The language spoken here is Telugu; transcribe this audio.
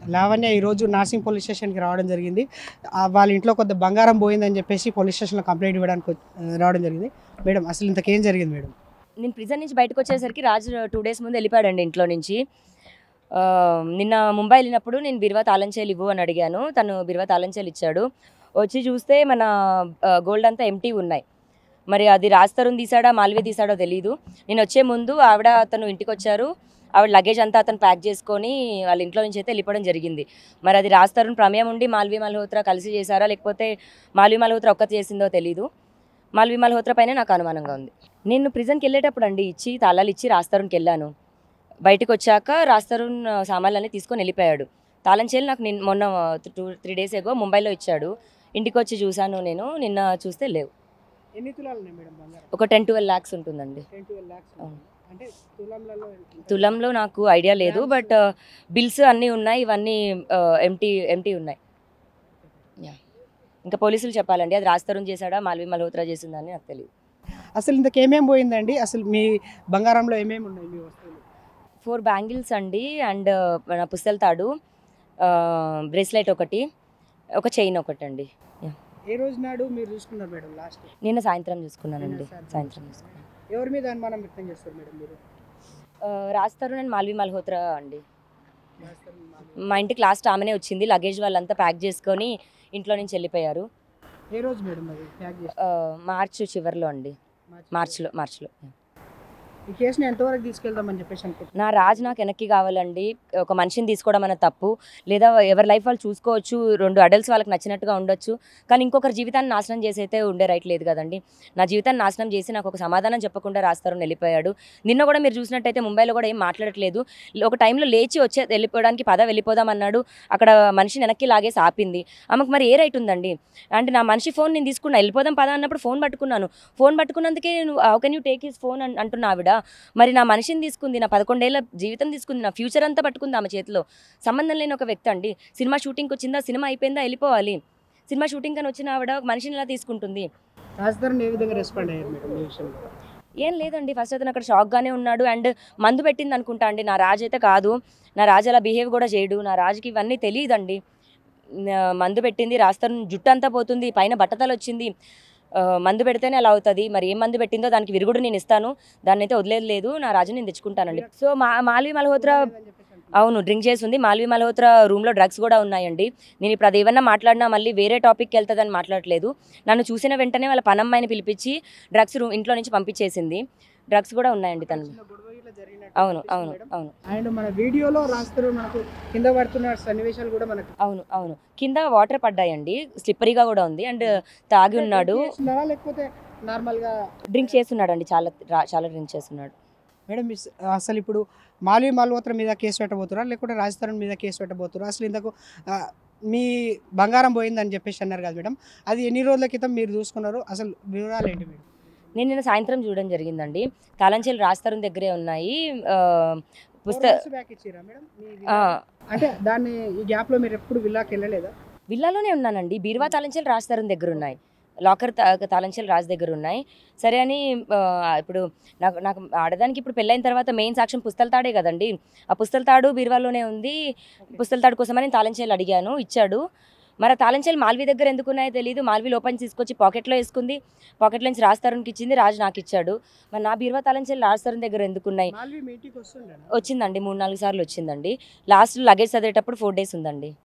లావణ్య ఈరోజు నార్సింగ్ పోలీస్ స్టేషన్కి రావడం జరిగింది ఆ, వాళ్ళ ఇంట్లో కొంత బంగారం పోయిందని చెప్పేసి పోలీస్ స్టేషన్లో కంప్లైంట్ ఇవ్వడానికి వచ్చి- రావడం జరిగింది మేడం అసలు ఇంతకేం జరిగింది మేడం నేను ప్రిజన్ నుంచి బయటకు వచ్చేసరికి రాజు టూ డేస్ ముందు వెళ్ళిపోయాడండి ఇంట్లో నుంచి ఆ, నిన్న ముంబై వెళ్ళినప్పుడు నేను బిర్వా తాళంచేలు ఇవ్వు అని అడిగాను తను బిర్వా తాళంచేలు ఇచ్చాడు వచ్చి చూస్తే మన గోల్డ్ అంతా ఎంటీ ఉన్నాయి మరి అది రాజ్ తీసాడా మాల్వే తీసాడో తెలియదు నేను వచ్చే ముందు ఆవిడ అతను ఇంటికి వచ్చారు ఆవిడ లగేజ్ అంతా అతను ప్యాక్ చేసుకొని వాళ్ళ ఇంట్లో నుంచి అయితే వెళ్ళిపోవడం జరిగింది మరి అది రాజ్ తరుణ్ ప్రమేయం ఉండి మాల్వీ మల్హోత్రా కలిసి చేశారా లేకపోతే మాల్వీ మల్హోత్రా ఒక్కటి చేసిందో తెలియదు మాల్వీ మల్హోత్రా పైన నాకు అనుమానంగా ఉంది నేను ప్రిజన్కి వెళ్ళేటప్పుడు అండి ఇచ్చి తాళాలు ఇచ్చి రాస్తారున్కి వెళ్ళాను బయటకు వచ్చాక రాస్తారున్ సామాన్లన్నీ తీసుకొని వెళ్ళిపోయాడు తాళం చేయాలి నాకు నిన్న మొన్న టూ త్రీ డేస్ ఎగో ముంబైలో ఇచ్చాడు ఇంటికి వచ్చి చూశాను నేను నిన్న చూస్తే లేవు ఎన్ని తులాలు ఉన్నాయి మేడం బంగారం ఒక టెన్ ట్వెల్వ్ ల్యాక్స్ ఉంటుందండి టెన్ ట్వెల్వ్ ల్యాక్స్ అవును. అంటే తులంలలో ఎంత? తులంలో నాకు ఐడియా లేదు బట్ బిల్స్ అన్నీ ఉన్నాయి ఇవన్నీ ఎంటీ ఎంటీ ఉన్నాయి యా ఇంకా పోలీసులు చెప్పాలండి అది రాస్తారున్ చేశాడా మాల్వి మల్హోత్రా చేసిందా అని నాకు తెలియదు అసలు ఇంతకు ఏమేమి పోయిందండి అసలు మీ బంగారంలో ఏమేమి ఉన్నాయి మీ వస్తువులు ఫోర్ బ్యాంగిల్స్ అండి అండ్ మన పుస్తల తాడు బ్రేస్లెట్ ఒకటి ఒక చైన్ ఒకటి అండి ఏ రోజు నాడు మీరు చూసుకున్నారు మేడం లాస్ట్ నిన్న సాయంత్రం చూసుకున్నానండి నిన్న సాయంత్రం. సాయంత్రం చూసుకున్నాను ఎవరి మీద అనుమానం వ్యక్తం చేస్తారు మేడం మీరు రాస్తారు నేను మాల్వి మల్హోత్రా అండి మా ఇంటికి లాస్ట్ ఆమెనే వచ్చింది లగేజ్ వాళ్ళంతా ప్యాక్ చేసుకొని ఇంట్లో నుంచి వెళ్ళిపోయారు ఏ రోజు మేడం అది ప్యాక్ చేసి ఆ, మార్చ్ చివరిలో అండి మార్చ్లో మార్చ్లో ఈ కేసుని ఎంతవరకు తీసుకెళ్దామని చెప్పేసి అనుకుంటున్నారు నా రాజు నాకు వెనక్కి కావాలండి ఒక మనిషిని తీసుకోవడం అన్న తప్పు లేదా ఎవరి లైఫ్ వాళ్ళు చూసుకోవచ్చు రెండు అడల్ట్స్ వాళ్ళకి నచ్చినట్టుగా ఉండొచ్చు కానీ ఇంకొకరి జీవితాన్ని నాశనం చేసి అయితే ఉండే రైట్ లేదు కదండి నా జీవితాన్ని నాశనం చేసి నాకు ఒక సమాధానం చెప్పకుండా రాస్తారు వెళ్ళిపోయాడు నిన్న కూడా మీరు చూసినట్టయితే ముంబైలో కూడా ఏం మాట్లాడట్లేదు ఒక టైంలో లేచి వచ్చే వెళ్ళిపోవడానికి పద వెళ్ళిపోదాం అన్నాడు అక్కడ మనిషిని వెనక్కి లాగేసి ఆపింది ఆమెకు మరి ఏ రైట్ ఉందండి అంటే నా మనిషి ఫోన్ నేను తీసుకున్నా వెళ్ళిపోదాం పద అన్నప్పుడు ఫోన్ పట్టుకున్నాను ఫోన్ పట్టుకున్నందుకే నేను how can you take his phone అంటున్నా ఆవిడ మరి నా మనిషిని తీసుకుంది నా పదకొండేళ్ల జీవితం తీసుకుంది నా ఫ్యూచర్ అంతా పట్టుకుంది ఆమె చేతిలో సంబంధం లేని ఒక వ్యక్తి అండి సినిమా షూటింగ్కి వచ్చిందా సినిమా అయిపోయిందా వెళ్ళిపోవాలి సినిమా షూటింగ్ అని వచ్చిన ఆవిడ ఒక మనిషిని ఎలా తీసుకుంటుంది రాజధాని ఏ విధంగా రెస్పాండ్ అయ్యారు మేడం ఈ విషయంలో ఏం లేదండి ఫస్ట్ అతను అక్కడ షాక్గానే ఉన్నాడు అండ్ మందు పెట్టింది అనుకుంటా అండి నా రాజు అయితే కాదు నా రాజు అలా బిహేవ్ కూడా చేయడు నా రాజుకి ఇవన్నీ తెలియదండి నా- మందు పెట్టింది రాస్తాను జుట్టు అంతా పోతుంది పైన బట్టతలు వచ్చింది ఆ, మందు పెడితేనే అలా అవుతుంది మరి ఏం మందు పెట్టిందో దానికి విరుగుడు నేను ఇస్తాను దాన్ని అయితే వదిలేదు లేదు నా రాజు నేను తెచ్చుకుంటానండి సో మా మాల్వి మల్హోత్రా లేదని చెప్పేసి అంటున్నారు. అవును డ్రింక్ చేస్తుంది మాల్వి మల్హోత్రా రూమ్లో డ్రగ్స్ కూడా ఉన్నాయండి నేను ఇప్పుడు అది ఏమన్నా మాట్లాడినా మళ్ళీ వేరే టాపిక్కి వెళ్తుందని మాట్లాడలేదు నన్ను చూసిన వెంటనే వాళ్ళ పనమ్మాయిని పిలిపించి డ్రగ్స్ రూమ్ ఇంట్లో నుంచి పంపించేసింది డ్రగ్స్ కూడా ఉన్నాయండి తను చిన్న గొడవ ఇట్లా జరిగినట్టు అవును అనిపిస్తుంది అవును మేడం. అవును అండ్ మన వీడియోలో రాస్తారు మనకు కింద పడుతున్న సన్నివేశాలు కూడా మనకు అవును అవును కింద వాటర్ పడ్డాయండి స్లిప్పరీగా కూడా ఉంది అండ్ తాగి ఉన్నాడు చేస్తున్నారా లేకపోతే నార్మల్ గా డ్రింక్ చేస్తున్నాడు అండి చాలా రా- చాలా డ్రింక్ చేస్తున్నాడు మేడం మిస్ అసలు ఇప్పుడు మాల్వి మల్హోత్రా మీద కేసు పెట్టబోతురా లేకుంటే రాజస్థాన్ మీద కేసు పెట్టబోతురా అసలు ఇంతకు ఆ, మీ బంగారం పోయిందని చెప్పేసి అన్నారు కదా మేడం అది ఎన్ని రోజుల క్రితం మీరు చూసుకున్నారు అసలు వివరాలు ఏంటి మేడం నేను నిన్న సాయంత్రం చూడడం జరిగిందండి తాళంచేలు రాస్తారు దగ్గరే ఉన్నాయి ఆ, పుస్త Four months back ఇచ్చిర్రా మేడం మీ ఆ, విల్లా? అంటే దాన్ని ఈ గ్యాప్ లో మీరు ఎప్పుడు విల్లాకి వెళ్ళలేదా విల్లాలోనే ఉన్నానండి బీరువా తాళంచేలు రాస్తారు దగ్గర ఉన్నాయి లాకర్ తా- తాళంచేలు రాజు దగ్గర ఉన్నాయి సరే అని ఆ, ఇప్పుడు నాకు నాకు ఆడదానికి ఇప్పుడు పెళ్ళైన తర్వాత మెయిన్ సాక్ష్యం పుస్తల తాడే కదండి ఆ పుస్తల తాడు బీరువాలోనే ఉంది పుస్తల తాడు కోసమని తాళంచేలు అడిగాను ఇచ్చాడు మరి ఆ తాళంచేలు మాల్వి దగ్గర ఎందుకు ఉన్నాయో తెలియదు మాల్వి లోపల తీసుకొచ్చి పాకెట్లో వేసుకుంది పాకెట్లో నుంచి రాస్తారునికి ఇచ్చింది రాజు నాకు ఇచ్చాడు మరి నా బీరువా తాళంచేలు రాస్తారుని దగ్గర ఎందుకు ఉన్నాయి మాల్వి మీ ఇంటికి వస్తుండే వచ్చిందండి మూడు నాలుగు సార్లు వచ్చిందండి లాస్ట్ లగేజ్ చదివేటప్పుడు ఫోర్ డేస్ ఉందండి